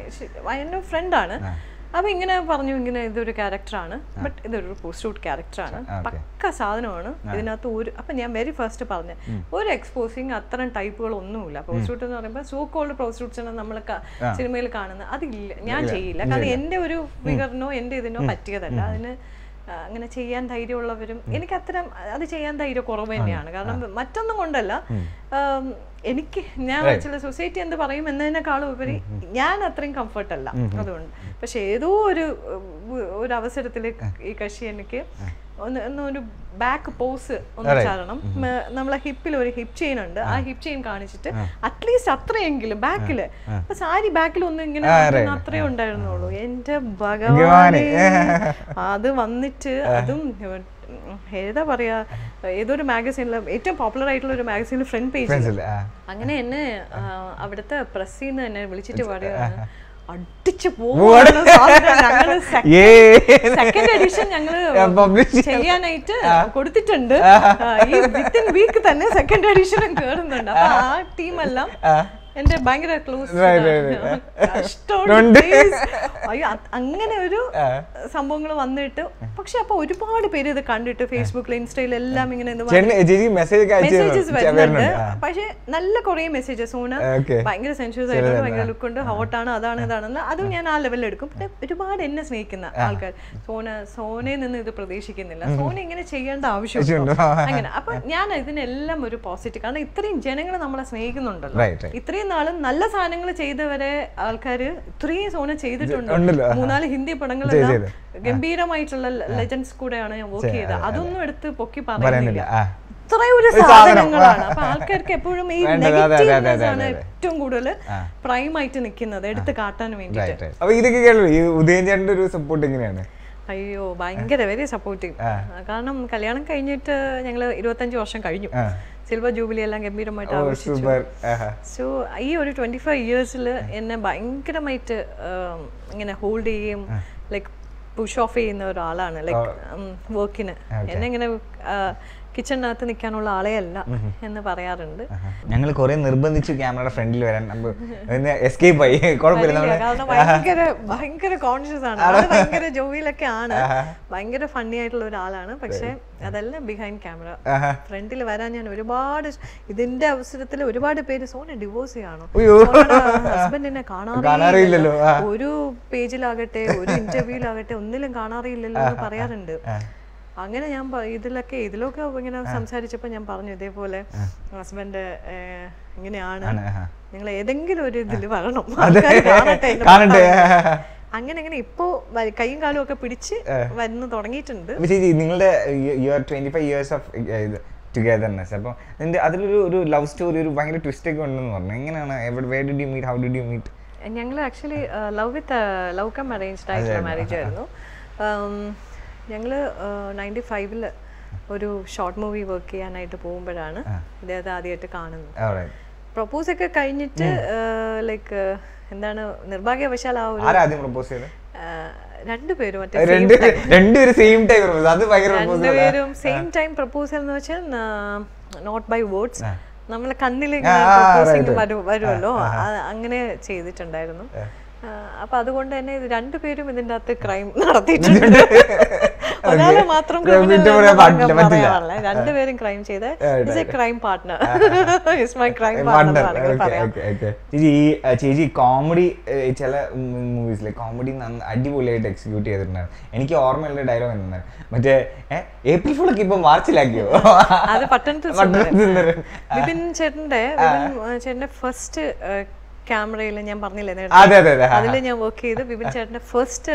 എൻ്റെ ഫ്രണ്ടാണ് അപ്പൊ ഇങ്ങനെ പറഞ്ഞു ഇങ്ങനെ ഇതൊരു ക്യാരക്ടറാണ് ബട്ട് ഇതൊരു പോസ്റ്റ്യൂട്ട് ക്യാരക്ടറാണ് പക്ക സാധനമാണ് ഇതിനകത്ത് ഒരു അപ്പൊ ഞാൻ വെരി ഫസ്റ്റ് പറഞ്ഞ ഒരു എക്സ്പോസിങ് അത്തരം ടൈപ്പുകൾ ഒന്നുമില്ല പോസ്റ്റ്യൂട്ട് എന്ന് പറയുമ്പോൾ സോ കോൾഡ് പോസ്റ്റ്യൂട്ട്സ് നമ്മൾ സിനിമയിൽ കാണുന്നത് അതില്ല ഞാൻ ചെയ്യില്ല കാരണം എൻ്റെ ഒരു ഫിഗറിനോ എൻ്റെ ഇതിനോ പറ്റിയതല്ല അതിന് ആ, അങ്ങനെ ചെയ്യാൻ ധൈര്യമുള്ളവരും എനിക്ക് അത്തരം അത് ചെയ്യാൻ ധൈര്യം കുറവ് തന്നെയാണ് കാരണം മറ്റൊന്നും കൊണ്ടല്ല ആം, എനിക്ക് ഞാൻ ചില സൊസൈറ്റി എന്ത് പറയും എന്നതിനേക്കാളും ഉപരി ഞാൻ അത്രയും കംഫർട്ട് അല്ല അതുകൊണ്ട് പക്ഷെ ഏതോ ഒരു ഉം, ഒരു അവസരത്തിൽ ഈ കക്ഷി എനിക്ക് ഒന്ന് ഒന്ന് ഒരു ബാക്ക് പോസ് ഒന്ന് ചാടണം മ- നമ്മളെ ഹിപ്പിൽ ഒരു ഹിപ്പ് ചെയിൻ ഉണ്ട് ആ ഹിപ്പ് ചെയിൻ കാണിച്ചിട്ട് അറ്റ്ലീസ്റ്റ് അത്രയെങ്കിലും ബാക്കില് അപ്പൊ സാരി ബാക്കിൽ ഒന്നും ഇങ്ങനെ നടക്കുന്ന അത്രേ ഉണ്ടായിരുന്നുള്ളൂ എന്റെ ഭഗവാനെ അത് വന്നിട്ട് അതും ഉം, ഏതാ പറയാ ഏതൊരു മാഗസീനിൽ ഏറ്റവും പോപ്പുലർ ആയിട്ടുള്ള ഒരു മാഗസീനിൽ ഫ്രണ്ട് പേജ് മനസ്സിലായി ആ. അങ്ങനെ എന്നെ ആ, അവിടുത്തെ പ്രസ്സിൽ നിന്ന് എന്നെ വിളിച്ചിട്ട് പറയുകയാണ് അടിച്ചു പോവാണ് സാധനം. ഞങ്ങള് ഏ സെക്കൻഡ് എഡിഷൻ ഞങ്ങള് publish ചെയ്യാനായിട്ട് കൊടുത്തിട്ടുണ്ട് ആ, ഈ വിത്തിൻ വീക്ക് തന്നെ സെക്കൻഡ് എഡിഷനും കേറുന്നുണ്ട് അപ്പൊ ആ ടീമെല്ലാം എന്റെ ഭയങ്കര ക്ലോസ് Right, right, ഉണ്ട് അയ്യോ അത് അങ്ങനെ ഒരു സംഭവങ്ങൾ വന്നിട്ട് പക്ഷെ അപ്പൊ ഒരുപാട് പേര് ഇത് കണ്ടിട്ട് ഫേസ്ബുക്കിൽ ഇൻസ്റ്റയിൽ എല്ലാം ഇങ്ങനെ ഇത് ചേട്ടന് ചേച്ചി മെസ്സേജ് ഒക്കെ അയച്ചു മെസ്സേജസ് തരുന്നുണ്ട്. വരുന്നുണ്ട് ആ. പക്ഷെ നല്ല കുറേ മെസ്സേജസ് ഓന Okay. ഭയങ്കര സെൻഷ്യസ് ആയിട്ടുണ്ട് ഭയങ്കര ലുക്ക് ഉണ്ട് ഹോട്ടാണ് അതാണ് ഇതാണെന്ന് അതും ഞാൻ ആ ലെവലിൽ എടുക്കും പിന്നെ ഒരുപാട് എന്നെ സ്നേഹിക്കുന്ന ആൾക്കാർ സോന സോനയിൽ നിന്ന് ഇത് പ്രതീക്ഷിക്കുന്നില്ല സോന ഇങ്ങനെ ചെയ്യേണ്ട ആവശ്യമുണ്ടോ ആവശ്യമുണ്ടോ? അങ്ങനെ അപ്പൊ ഞാൻ ഇതിനെല്ലാം ഒരു പോസിറ്റീവ് കാരണം ഇത്രയും ജനങ്ങൾ നമ്മളെ സ്നേഹിക്കുന്നുണ്ടല്ലോ Right, right. ഇത്രയും നാളും നല്ല സാധനങ്ങൾ ചെയ്തവരെ ആൾക്കാര് ഇത്രയും സോന ചെയ്തിട്ടുണ്ട് ഉണ്ടല്ലോ. മൂന്നാല് ഹിന്ദി പടങ്ങളെല്ലാം ചെയ്ത്. ഗംഭീരമായിട്ടുള്ള ലെജൻസ് കൂടെയാണ് ഞാൻ വർക്ക് ചെയ്തത് അതൊന്നും എടുത്ത് പൊക്കി പറയുന്നില്ല പറയുന്നില്ല ആ ഇത്രയും ഒരു സാധനം. സാധനങ്ങളാണ് അപ്പൊ ആൾക്കാർക്ക് എപ്പോഴും ഈ വേണ്ടത്, അതെ, അതെ, അതെ, നെഗറ്റീവ്നെസ് ആണ് അതെ, അതെ. ഏറ്റവും കൂടുതൽ പ്രൈം ആയിട്ട് നിൽക്കുന്നത് എടുത്ത് കാട്ടാൻ വേണ്ടിയിട്ട് റൈറ്റ് റൈറ്റ് അപ്പൊ ഇതൊക്കെ കേട്ടോ ഈ ഉദയൻ ചേട്ടന്റെ ഒരു സപ്പോർട്ട് എങ്ങനെയാണ് അയ്യോ ഭയങ്കര വെരി സപ്പോർട്ടീവ് കാരണം കല്യാണം കഴിഞ്ഞിട്ട് ഞങ്ങൾ ഇരുപത്തഞ്ച് വർഷം കഴിഞ്ഞു ആ. സിൽവർ ജൂബിലി എല്ലാം ഗംഭീരമായിട്ട് ഓ ആഘോഷിച്ചു സൂപ്പർ സോ ഈ ഒരു ട്വന്റി ഫൈവ് ഇയേഴ്സിൽ എന്നെ ഭയങ്കരമായിട്ട് ഉം, ഇങ്ങനെ ഹോൾഡ് ചെയ്യുകയും ലൈക്ക് പുഷ് ഓഫ് ചെയ്യുന്ന ഒരാളാണ് ലൈക്ക് വർക്കിന് എന്നെ ഇങ്ങനെ കിച്ചണിനകത്ത് നിൽക്കാനുള്ള ആളെ അല്ല എന്ന് പറയാറുണ്ട് ഞങ്ങൾ കുറെ നിർബന്ധിച്ചു ക്യാമറയുടെ ഫ്രണ്ടിൽ വരാൻ നമ്മൾ എസ്കേപ്പ് ആയി കുഴപ്പമില്ല വരില്ല. നമ്മള് കാരണം ഭയങ്കര ഭയങ്കര കോൺഷ്യസ് ആണ് ആള് ഭയങ്കര ജോവിയിലൊക്കെ ആണ് ഭയങ്കര ഫണ്ണി ആയിട്ടുള്ള ഒരാളാണ് പക്ഷെ അതെല്ലാം ബിഹൈൻഡ് ക്യാമറ ആഹാ. ഫ്രണ്ടിൽ വരാൻ ഞാൻ ഒരുപാട് ഇതിന്റെ അവസരത്തിൽ ഒരുപാട് പേര് സോനെ ഡിവോഴ്സ് ചെയ്യണോ അയ്യോ. ഹസ്ബൻഡിനെ കാണാറില്ലല്ലോ. കാണാറില്ലല്ലോ ആ. ഒരു പേജിലാകട്ടെ ഒരു ഇന്റർവ്യൂലാകട്ടെ ഒന്നിലും കാണാറില്ലല്ലോ എന്ന് പറയാറുണ്ട് അങ്ങനെ ഞാൻ പ- ഇതിലൊക്കെ ഇതിലൊക്കെ ഇങ്ങനെ സംസാരിച്ചപ്പോ ഞാൻ പറഞ്ഞു ഇതേപോലെ ഹസ്ബൻഡ് ഇങ്ങനെയാണ് ആണ്, ആഹാ. നിങ്ങൾ ഏതെങ്കിലും ഒരു ഇതിൽ വരണം ആൾക്കാര് കാണട്ടെ എന്ന് കാണട്ടെ പറഞ്ഞു. അങ്ങനെ അങ്ങനെ ഇപ്പോ വ- കൈയും കാലും ഒക്കെ പിടിച്ച് വന്ന് തുടങ്ങിയിട്ടുണ്ട് അപ്പൊ ചേച്ചി നിങ്ങളുടെ you are twenty five years of ഇത് ടുഗദർനെസ് അപ്പോൾ നിന്റെ അതിലൊരു ഒരു ലവ് സ്റ്റോറി ഒരു ഭയങ്കര ട്വിസ്റ്റ് ഒക്കെ ഉണ്ടെന്ന് പറഞ്ഞു എങ്ങനെയാണ് എവിടെ way did you meet how did you meet ഞങ്ങൾ actually love with love come arranged ആയിട്ടുള്ള മാരേജ് ആയിരുന്നു ഞങ്ങൾ നയൻറ്റി ഫൈവിൽ ഒരു ഷോർട്ട് മൂവി വർക്ക് ചെയ്യാനായിട്ട് പോകുമ്പോഴാണ് ഇദ്ദേഹത്തെ ആദ്യമായിട്ട് കാണുന്നത് പ്രപ്പോസ് ഒക്കെ കഴിഞ്ഞിട്ട് ലൈക്ക് എന്താണ് നിർഭാഗ്യവശാൽ ആ ഒരു ആരാദ്യം പ്രപ്പോസ് ചെയ്തത് ആ, രണ്ടുപേരും മറ്റേ രണ്ട് രണ്ടുപേരും സെയിം ടൈം പ്രപ്പോസ് അത് ഭയങ്കര പ്രപ്പോസ് രണ്ടുപേരും സെയിം ടൈം പ്രപ്പോസൽ എന്ന് വെച്ചാൽ നോട്ട് ബൈ വേർഡ്സ് നമ്മളെ കണ്ണിൽ ആ, ആ, പ്രപ്പോസിങ് right, right. വരുമല്ലോ ആ, അങ്ങനെ ചെയ്തിട്ടുണ്ടായിരുന്നു ആ, അപ്പൊ അതുകൊണ്ട് തന്നെ ഇത് രണ്ടുപേരും ഇതിന്റെ അകത്ത് ക്രൈം നടത്തിയിട്ടുണ്ട് ഒരാളെ മാത്രം criminal കുറ്റം പറയാൻ എന്ന് പാടില്ല, പറയാൻ പറ്റില്ല. പാടില്ല. രണ്ടുപേരും ക്രൈം ചെയ്ത് is a crime partner is my crime Wonder. Partner Okay, പറയാം okay, okay. ചേച്ചി ഈ അഹ് ചേച്ചി കോമഡി ചില മൂവീസിലെ കോമഡി അടിപൊളിയായിട്ട് എക്സിക്യൂട്ട് ചെയ്തിട്ടുണ്ടായിരുന്നു എനിക്ക് ഓർമ്മയുള്ള ഡയലോഗ് എന്താണ് മറ്റേ ഏഹ്, ഏപ്രിൽ ഫുള്ളൊക്കെ ഇപ്പൊ മാർച്ചിലാക്കിയോ അത് പട്ടണത്തിൽ പട്ടണത്തിൽ സുന്ദരൻ. വിപിൻ ചേട്ടന്റെ വിപിൻ ഏഹ്, ചേട്ടന്റെ ഫസ്റ്റ് ക്യാമറയിൽ ഞാൻ പറഞ്ഞില്ലേ അതെ, അതെ, അതെ. അതിൽ ഞാൻ വർക്ക് ചെയ്തു വിപിൻ ചേട്ടന്റെ ഫസ്റ്റ്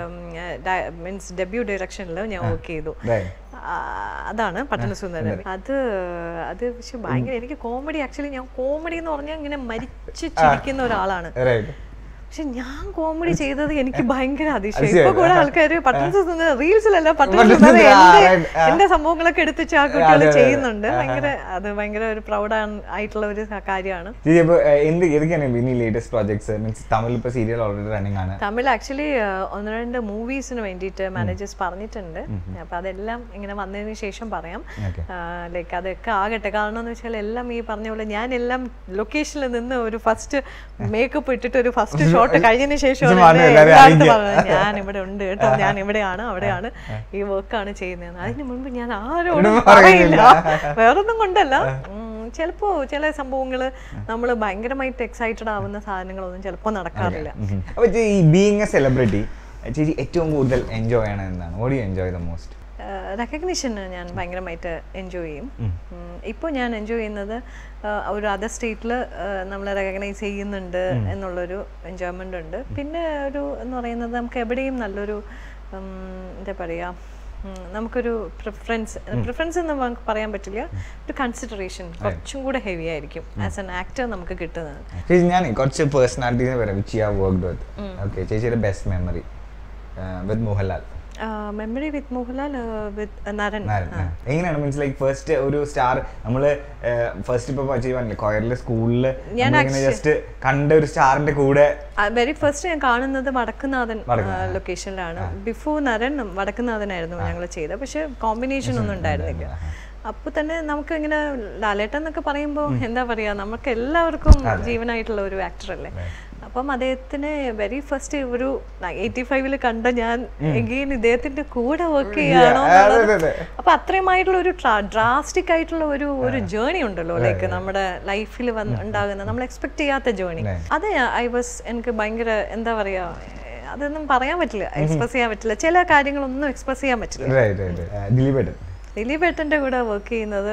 മീൻസ് ഡെബ്യൂ ഡയറക്ഷനിൽ ഞാൻ വർക്ക് ചെയ്തു Right. ആ, അതാണ് പട്ടണസുന്ദരൻ അത് അത് പക്ഷെ ഭയങ്കര എനിക്ക് കോമഡി ആക്ച്വലി ഞാൻ കോമഡി എന്ന് പറഞ്ഞാൽ ഇങ്ങനെ മരിച്ചു ചിരിക്കുന്ന ഒരാളാണ് Right. പക്ഷെ ഞാൻ കോമഡി ചെയ്തത് എനിക്ക് ഭയങ്കര അതിശയം അതിശയം. ഇപ്പൊ കൂടെ ആൾക്കാര് പട്ടണ റീൽസിലല്ല പട്ടണ പട്ടണസുന്ദരൻ, ആ, എന്റെ right, ആ. എന്റെ സംഭവങ്ങളൊക്കെ എടുത്ത് ആ കുട്ടികൾ അതെ, അതെ. ചെയ്യുന്നുണ്ട് ഭയങ്കര അത് ഭയങ്കര ഒരു പ്രൗഡ് ആയിട്ടുള്ള ഒരു കാര്യമാണ് ചേച്ചി ഇപ്പൊ ഏഹ്, എന്ത് ഏതൊക്കെയാണ് ഇനി ലേറ്റസ്റ്റ് പ്രോജക്ട്സ് മീൻസ് തമിഴ് ഇപ്പൊ സീരിയൽ ഓൾറെഡി റണ്ണിങ് ആണ് തമിഴ് ആക്ച്വലി ഒന്ന് രണ്ട് മൂവീസിന് വേണ്ടിയിട്ട് മാനേജേഴ്സ് പറഞ്ഞിട്ടുണ്ട് അപ്പൊ അതെല്ലാം ഇങ്ങനെ വന്നതിന് ശേഷം പറയാം Okay. ലൈക്ക് അതൊക്കെ ആകട്ടെ കാരണം എന്ന് വെച്ചാൽ എല്ലാം ഈ പറഞ്ഞ പോലെ ഞാൻ എല്ലാം ലൊക്കേഷനിൽ നിന്ന് ഒരു ഫസ്റ്റ് മേക്കപ്പ് ഇട്ടിട്ട് ഒരു ഫസ്റ്റ് ഷോട്ട് കഴിഞ്ഞതിന് ശേഷമാണ് ഇത് വന്ന് എന്നെ എല്ലാവരെയും എല്ലായിടത്തും അറിയിക്കുക. പറഞ്ഞത്. ഞാൻ ഇവിടെ ഉണ്ട് കേട്ടോ ഞാൻ ഇവിടെയാണ് അവിടെയാണ് ഈ വർക്കാണ് ചെയ്യുന്നത് അതിന് മുൻപ് ഞാൻ ആരോടും ഒന്നും പറയില്ല പറയുന്നില്ല. വേറൊന്നും കൊണ്ടല്ല ഉം, ചിലപ്പോ ചില സംഭവങ്ങള് നമ്മൾ ഭയങ്കരമായിട്ട് എക്സൈറ്റഡ് ആവുന്ന സാധനങ്ങളൊന്നും ചിലപ്പോ നടക്കാറില്ല അപ്പൊ ചേച്ചി ഈ ബീങ് എ സെലിബ്രിറ്റി ചേച്ചി ഏറ്റവും കൂടുതൽ എൻജോയ് ചെയ്യണത് എന്താണ് ഓടി എൻജോയ് ദ മോസ്റ്റ് റെക്കഗ്നിഷൻ ഞാൻ ഭയങ്കരമായിട്ട് എൻജോയ് ചെയ്യും ഇപ്പോൾ ഞാൻ എൻജോയ് ചെയ്യുന്നത് ആ, ഒരു അതർ സ്റ്റേറ്റിൽ നമ്മളെ റെക്കഗ്നൈസ് ചെയ്യുന്നുണ്ട് എന്നുള്ളൊരു എൻജോയ്മെൻ്റ് ഉണ്ട് പിന്നെ ഒരു എന്ന് പറയുന്നത് നമുക്ക് എവിടെയും നല്ലൊരു ഉം, എന്താ പറയുക ഉം, നമുക്കൊരു പ്രിഫറൻസ് പ്രിഫറൻസ് എന്ന് നമുക്ക് പറയാൻ പറ്റില്ല ഒരു കൺസിഡറേഷൻ കുറച്ചും കൂടെ ഹെവി ആയിരിക്കും ആസ് എൻ ആക്ടർ നമുക്ക് കിട്ടുന്നത് ചേച്ചി ഞാൻ കുറച്ച് പേഴ്സണാലിറ്റീസ് വരാം which you worked with okay ചേച്ചിയുടെ best memory with Mohanlal memory with Mohanlal with Naran Naran, ആ. എങ്ങനെയാണ് മീൻസ് ലൈക്ക് ഫസ്റ്റ് ഒരു സ്റ്റാർ നമ്മള് ഫസ്റ്റ് ഇപ്പൊ പറഞ്ഞില്ലേ കൊയറിലെ സ്കൂളില് ജസ്റ്റ് കണ്ട ഒരു സ്റ്റാറിന്റെ കൂടെ വെരി ഫസ്റ്റ് ഞാൻ കാണുന്നത് വടക്കുന്നാഥൻ ലൊക്കേഷനിലാണ് ബിഫോർ നരൻ വടക്കുന്നാഥനായിരുന്നു ഞങ്ങൾ ചെയ്തത് പക്ഷെ കോമ്പിനേഷൻ ഒന്നും ഉണ്ടായിരുന്നില്ല അപ്പൊ തന്നെ നമുക്ക് ഇങ്ങനെ ലാലേട്ടൻ എന്നൊക്കെ പറയുമ്പോൾ എന്താ പറയാ നമുക്ക് എല്ലാവർക്കും ജീവനായിട്ടുള്ള ഒരു ആക്ടർ അല്ലേ അപ്പം അദ്ദേഹത്തിന് വെരി ഫസ്റ്റ് ഒരു എയ്റ്റി ഫൈവില് കണ്ട ഞാൻ എഗെയിൻ ഇദ്ദേഹത്തിന്റെ കൂടെ വർക്ക് ചെയ്യാണോ അതെ, എന്നുള്ളത് അതെ. അപ്പൊ അത്രയുമായിട്ടുള്ള ഒരു ഡ്രാസ്റ്റിക് ആയിട്ടുള്ള ഒരു ഒരു ജേണി ഉണ്ടല്ലോ ലൈക്ക് നമ്മുടെ ലൈഫിൽ ഉണ്ടാകുന്ന നമ്മൾ എക്സ്പെക്ട് ചെയ്യാത്ത ജേണി അത് ഐ വാസ് എനിക്ക് ഭയങ്കര എന്താ പറയാ അതൊന്നും പറയാൻ പറ്റില്ല എക്സ്പ്രസ് ചെയ്യാൻ പറ്റില്ല ചില കാര്യങ്ങളൊന്നും എക്സ്പ്രസ് ചെയ്യാൻ പറ്റില്ല Right, right, right. ആ, ദിലീപ് ഏട്ടൻ ദിലീപ് ഏട്ടന്റെ കൂടെ വർക്ക് ചെയ്യുന്നത്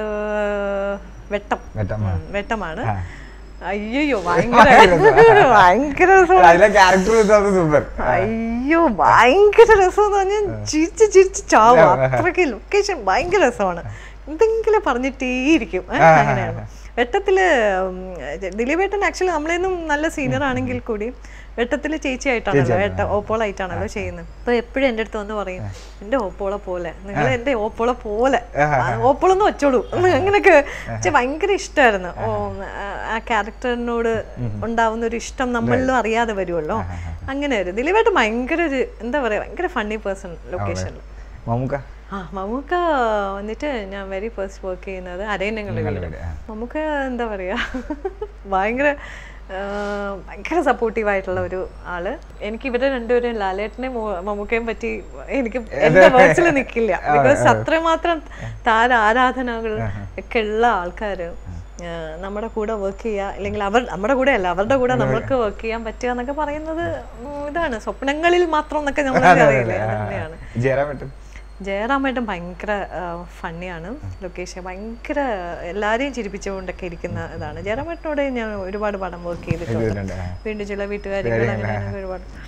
വെട്ടം വെട്ടം, ആ. ഉം, വെട്ടമാണ് അയ്യോ ഭയങ്കര ഭയങ്കര രസമാണ് അതിലെ ക്യാരക്ടർ സൂപ്പർ അയ്യോ ഭയങ്കര രസം എന്ന് പറഞ്ഞാൽ ചിരിച്ച് ചിരിച്ച് ചാവും അത്രയ്ക്ക് ലൊക്കേഷൻ ഭയങ്കര രസമാണ് എന്തെങ്കിലും പറഞ്ഞിട്ടേയിരിക്കും ഏ, അങ്ങനെയാണ് വെട്ടത്തില് ഉം, ദിലീപേട്ടൻ ആക്ച്വലി നമ്മളെന്നും നല്ല സീനിയർ ആണെങ്കിൽ കൂടി വെട്ടത്തില് ചേച്ചിയായിട്ടാണല്ലോ വെട്ട ഓപ്പോളായിട്ടാണല്ലോ ചെയ്യുന്നത് അപ്പൊ എപ്പോഴും എൻ്റെ അടുത്ത് വന്ന് പറയും എന്റെ ഓപ്പോളെ പോലെ നിങ്ങൾ എന്റെ ഓപ്പോളെ പോലെ ഓപ്പോളൊന്നും വെച്ചോളൂ അങ്ങനെയൊക്കെ പക്ഷെ ഭയങ്കര ഇഷ്ടമായിരുന്നു ഓ ആ ക്യാരക്ടറിനോട് ഉണ്ടാവുന്ന ഒരു ഇഷ്ടം നമ്മളിലും അറിയാതെ വരുമല്ലോ അങ്ങനെ ഒരു ദിലീപേട്ടൻ ഭയങ്കര ഒരു എന്താ പറയാ ഭയങ്കര ഫണ്ണി പേഴ്സൺ ലൊക്കേഷനിൽ മമ്മൂക്ക ആ മമ്മൂക്ക വന്നിട്ട് ഞാൻ വെരി ഫസ്റ്റ് വർക്ക് ചെയ്യുന്നത് അരയന്നങ്ങളുടെ വീട് വീട്, ആ. മമ്മൂക്ക എന്താ പറയാ ഭയങ്കര ആ, ഭയങ്കര സപ്പോർട്ടീവ് ആയിട്ടുള്ള ഒരു ആള് എനിക്ക് ഇവരെ രണ്ടുപേരും ലാലേട്ടനെയും മോ- മമ്മൂക്കയും പറ്റി എനിക്ക് എന്റെ വേർഡ്സിൽ നിൽക്കില്ല ബിക്കോസ് അത്രമാത്രം താര ആരാധനകൾ ഒക്കെ ഉള്ള ആൾക്കാര് ആ, നമ്മുടെ കൂടെ വർക്ക് ചെയ്യുക അല്ലെങ്കിൽ അവർ നമ്മുടെ കൂടെ അല്ല അവരുടെ കൂടെ നമ്മൾക്ക് വർക്ക് ചെയ്യാൻ പറ്റുക എന്നൊക്കെ പറയുന്നത് ഉം, ഇതാണ് സ്വപ്നങ്ങളിൽ മാത്രം എന്നൊക്കെ നമ്മൾ അറിയില്ലേ അത് തന്നെയാണ് ജയറാം ഏട്ടൻ ജയറാമേട്ടൻ ഭയങ്കര ഫണ്ണിയാണ് ലൊക്കേഷൻ ഭയങ്കര എല്ലാരെയും ചിരിപ്പിച്ചുകൊണ്ടൊക്കെ ഇരിക്കുന്ന ഇതാണ് ജയറാമേട്ടനോട് ഞാൻ ഒരുപാട് പടം വർക്ക് ചെയ്തിട്ടുണ്ട് ചെയ്തിട്ടുണ്ട്, ആ. വീണ്ടും ചില വീട്ടുകാരികൾ അങ്ങനെ അങ്ങനെ ഒരുപാട്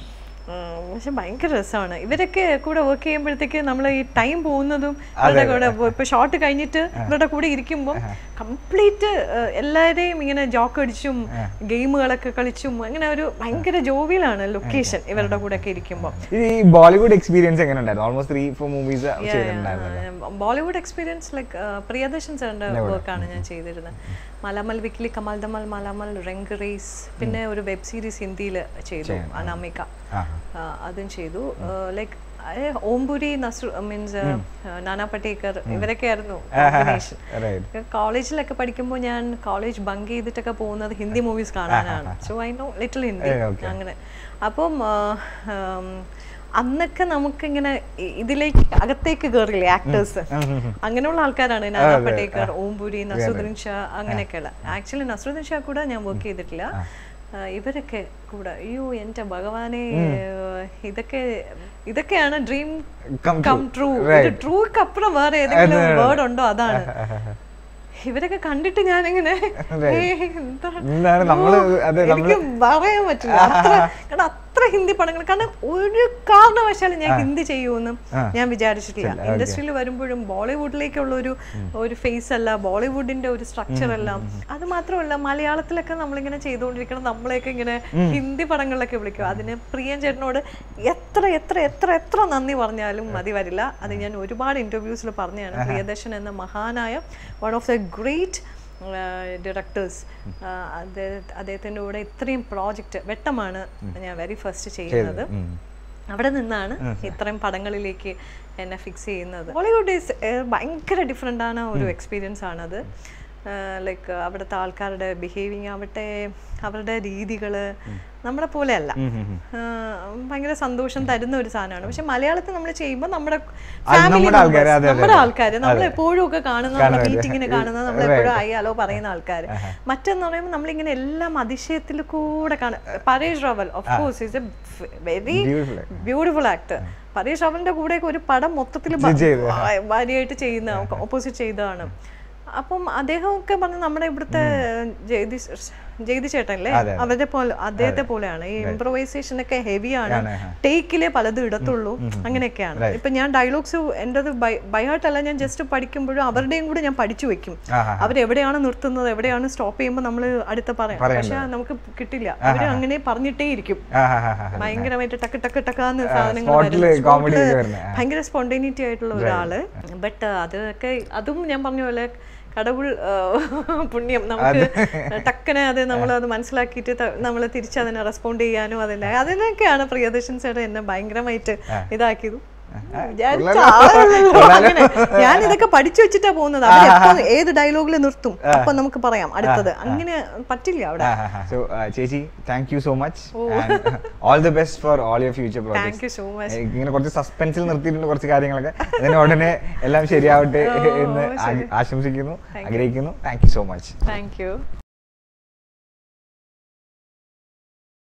ഉം, പക്ഷെ ഭയങ്കര രസമാണ് ഇവരൊക്കെ കൂടെ വർക്ക് ചെയ്യുമ്പോഴത്തേക്ക് നമ്മൾ ഈ ടൈം പോകുന്നതും ഇവരുടെ കൂടെ ഇപ്പൊ- ഇപ്പൊ ഷോർട്ട് കഴിഞ്ഞിട്ട് ഇവരുടെ കൂടെ ഇരിക്കുമ്പോൾ കംപ്ലീറ്റ് എല്ലാവരെയും ഇങ്ങനെ ജോക്ക് അടിച്ചും ഗെയിമുകളൊക്കെ കളിച്ചും അങ്ങനെ ഒരു ഭയങ്കര ജോവിയിലാണ് ലൊക്കേഷൻ ഇവരുടെ കൂടെ ഒക്കെ ഇരിക്കുമ്പോൾ ഈ ബോളിവുഡ് എക്സ്പീരിയൻസ് എങ്ങനെ ഉണ്ടായിരുന്നു ഓൾമോസ്റ്റ് ത്രീ ഫോർ മൂവീസ് ചെയ്തിട്ടുണ്ടായിരുന്നു ബോളിവുഡ് എക്സ്പീരിയൻസ് ലൈക്ക് പ്രിയദർശൻ സാറിന്റെ വർക്കാണ് ഞാൻ ചെയ്തിരുന്നത് മലാമൽ വിക്കിലി കമാൽ ദമൽ മലാമൽ റെങ്ക് റേസ് പിന്നെ ഒരു വെബ് സീരീസ് ഹിന്ദിയിൽ ചെയ്തു അനാമിക ആ. ആ, അതും ചെയ്തു ലൈക്ക് ഓംപുരി നസ്രു മീൻസ് നാനാ പട്ടേക്കർ ഇവരൊക്കെ ആയിരുന്നു കോമ്പിനേഷൻ റൈറ്റ് കോളേജിലൊക്കെ പഠിക്കുമ്പോൾ ഞാൻ കോളേജ് ബങ്ക് ചെയ്തിട്ടൊക്കെ പോകുന്നത് ഹിന്ദി മൂവീസ് കാണാനാണ് so I know little Hindi uh, okay. അങ്ങനെ അപ്പം ആ, ഉം, അന്നൊക്കെ നമുക്കിങ്ങനെ ഇ- ഇതിലേക്ക് അകത്തേക്ക് കയറില്ലേ ആക്ടേഴ്സ് അങ്ങനെയുള്ള ആൾക്കാരാണ് നാനാ പട്ടേക്കർ ഓംപുരി നസുദ്ദീൻ ഷാ അങ്ങനെയൊക്കെയുള്ള ആക്ച്വലി നസുദ്ദീൻ ഷാ കൂടെ ഞാൻ വർക്ക് ചെയ്തിട്ടില്ല ആ, ഇവരൊക്കെ കൂടെ അയ്യോ എന്റെ ഭഗവാനെ ഇതൊക്കെ ഇതൊക്കെയാണ് dream Come come true. True Right. ട്രൂക്ക് അപ്പുറം വേറെ ഏതെങ്കിലും വേർഡ് ഉണ്ടോ അതാണ് ഇവരൊക്കെ കണ്ടിട്ട് ഞാനിങ്ങനെ ഏയ്, എന്താണ്? എന്താണ് നമ്മള് ഓ, അതെ, എനിക്ക് പറയാൻ പറ്റില്ല അത്ര കാരണം അത്ര ഹിന്ദി പടങ്ങൾ കാരണം ഒരു കാരണവശാലും ഞാൻ ഹിന്ദി ചെയ്യുമെന്ന് ഞാൻ വിചാരിച്ചിട്ടില്ല ഇൻഡസ്ട്രിയിൽ വരുമ്പോഴും ബോളിവുഡിലേക്കുള്ള ഒരു ഒരു ഫേസ് അല്ല ബോളിവുഡിന്റെ ഒരു സ്ട്രക്ചർ അല്ല അത് മാത്രമല്ല മലയാളത്തിലൊക്കെ നമ്മളിങ്ങനെ ചെയ്തുകൊണ്ടിരിക്കണം നമ്മളെയൊക്കെ ഇങ്ങനെ ഹിന്ദി പടങ്ങളിലൊക്കെ വിളിക്കും അതിന് പ്രിയൻ ചേട്ടനോട് എത്ര എത്ര എത്ര എത്ര നന്ദി പറഞ്ഞാലും മതി വരില്ല അത് ഞാൻ ഒരുപാട് ഇന്റർവ്യൂസിൽ പറഞ്ഞതാണ് പ്രിയദർശൻ എന്ന മഹാനായ one of the great directors അദ്ദേഹത്തിൻ്റെ കൂടെ ഇത്രയും പ്രോജക്റ്റ് വെട്ടമാണ് ഞാൻ വെരി ഫസ്റ്റ് ചെയ്യുന്നത് അവിടെ നിന്നാണ് ഇത്രയും പടങ്ങളിലേക്ക് എന്നെ ഫിക്സ് ചെയ്യുന്നത് ബോളിവുഡ് ഈസ് ഭയങ്കര ഡിഫറെൻ്റ് ആണ് ഒരു എക്സ്പീരിയൻസ് ആണത് ലൈക്ക് അവിടുത്തെ ആൾക്കാരുടെ ബിഹേവിങ് ആവട്ടെ അവരുടെ രീതികൾ നമ്മളെ പോലെയല്ല ആ, ഭയങ്കര സന്തോഷം തരുന്ന ഒരു സാധനമാണ് പക്ഷെ മലയാളത്തിൽ നമ്മൾ ചെയ്യുമ്പോൾ നമ്മുടെ family നമ്മുടെ ആൾക്കാര്, members, അതെ, അതെ, നമ്മുടെ അതെ. ആൾക്കാർ നമ്മൾ എപ്പോഴും ഒക്കെ കാണുന്ന നമ്മുടെ കാണുന്നത്. മീറ്റിങ്ങിന് കാണുന്ന നമ്മൾ എപ്പോഴും അയ്യാലോ പറയുന്ന ആൾക്കാർ മറ്റെന്ന് പറയുമ്പോൾ നമ്മളിങ്ങനെ എല്ലാം അതിശയത്തിൽ കൂടെ കാണും Paresh Rawal of course is a very Beautiful. Beautiful actor പരേഷ് റവലിന്റെ കൂടെ ഒരു പടം മൊത്തത്തിൽ ചെയ്തു. ഭാര്യയായിട്ട് ചെയ്യുന്ന ഓപ്പോസിറ്റ് ചെയ്തതാണ് അപ്പം അദ്ദേഹമൊക്കെ പറഞ്ഞ നമ്മുടെ ഇവിടുത്തെ ജയതി ജയതി ചേട്ടനല്ലേ അതെ, അതെ. അവരുടെ പോലെ അദ്ദേഹത്തെ പോലെയാണ് ഈ ഇംപ്രവൈസേഷൻ ഒക്കെ ഹെവിയാണ് ആണ്, ആ. ടേക്കിലെ പലതും ഇടത്തുള്ളൂ അങ്ങനെയൊക്കെയാണ് ഇപ്പൊ ഞാൻ ഡയലോഗ്സ് എൻ്റെത് ബൈഹാർട്ടല്ല ഞാൻ ജസ്റ്റ് പഠിക്കുമ്പോഴും അവരുടെയും കൂടെ ഞാൻ പഠിച്ചു വെക്കും ആഹാ. അവരെവിടെയാണ് നിർത്തുന്നത് എവിടെയാണ് സ്റ്റോപ്പ് ചെയ്യുമ്പോൾ നമ്മൾ അടുത്ത പറയാം പക്ഷെ നമുക്ക് കിട്ടില്ല അവര് അങ്ങനെ പറഞ്ഞിട്ടേ ഇരിക്കും ഭയങ്കരമായിട്ട് ടക്ക് ടക്ക് ടക്കാന്ന് സാധനങ്ങൾ spot ല് വരും. comedy Spot ല് ഒക്കെ വരുന്നെ. ആ. ഭയങ്കര സ്പോണ്ടേനിറ്റി ആയിട്ടുള്ള ഒരാള് ബട്ട് അതൊക്കെ അതും ഞാൻ പറഞ്ഞ പോലെ കടവുൾ ആ, പുണ്യം നമുക്ക് ടക്കനെ അത് നമ്മൾ അത് മനസ്സിലാക്കിയിട്ട് നമ്മൾ തിരിച്ചതിനെ റെസ്പോണ്ട് ചെയ്യാനും അതിനെ അതിനൊക്കെയാണ് പ്രിയദർശൻ സാർ എന്നെ ഭയങ്കരമായിട്ട് ഇതാക്കിയത് വിചാരിച്ച ആളല്ലല്ലോ അങ്ങനെ. ഞാൻ ഇതൊക്കെ പഠിച്ചു വെച്ചിട്ടാ പോകുന്നത് അവരെപ്പോ ഏത് ഡയലോഗിൽ നിർത്തും അപ്പൊ നമുക്ക് പറയാം അടുത്തത് അങ്ങനെ പറ്റില്ല അവിടെ സോ ചേച്ചി thank you so much all the best for all your future thank projects you so much ഇങ്ങനെ കുറച്ച് സസ്പെൻസിൽ നിർത്തിയിട്ടുണ്ട് കുറച്ച് കാര്യങ്ങളൊക്കെ അതിന് ഉടനെ എല്ലാം ശരിയാവട്ടെ എന്ന് ആ- ആശംസിക്കുന്നു ആഗ്രഹിക്കുന്നു thank you so much thank U